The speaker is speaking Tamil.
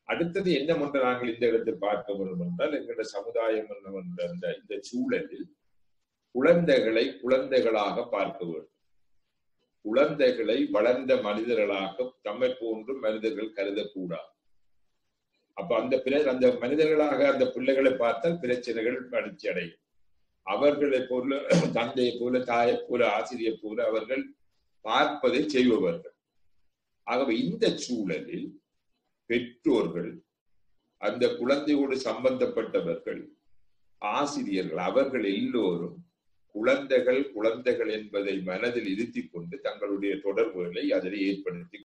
அடுத்தது என்னவென்று நாங்கள் இந்த இடத்தில் பார்க்க வேண்டும் என்றால் எங்களுடைய சமுதாயம் என்னவென்ற அந்த இந்த சூழலில் குழந்தைகளை குழந்தைகளாக பார்க்க வேண்டும் குழந்தைகளை வளர்ந்த மனிதர்களாக தம்மை போன்று மனிதர்கள் கருதக்கூடாது அப்ப அந்த பிற அந்த மனிதர்களாக அந்த பிள்ளைகளை பார்த்தால் பிரச்சனைகள் வளர்ச்சி அடையும் அவர்களை போல தந்தையை போல தாயை போல ஆசிரியை போல அவர்கள் பார்ப்பதை செய்பவர்கள் ஆகவே இந்த சூழலில் பெற்றோர்கள் அந்த குழந்தையோடு சம்பந்தப்பட்டவர்கள் ஆசிரியர்கள் அவர்கள் எல்லோரும் குழந்தைகள் குழந்தைகள் என்பதை மனதில் இருத்திக் கொண்டு தங்களுடைய தொடர்புகளை அதில் ஏற்படுத்தி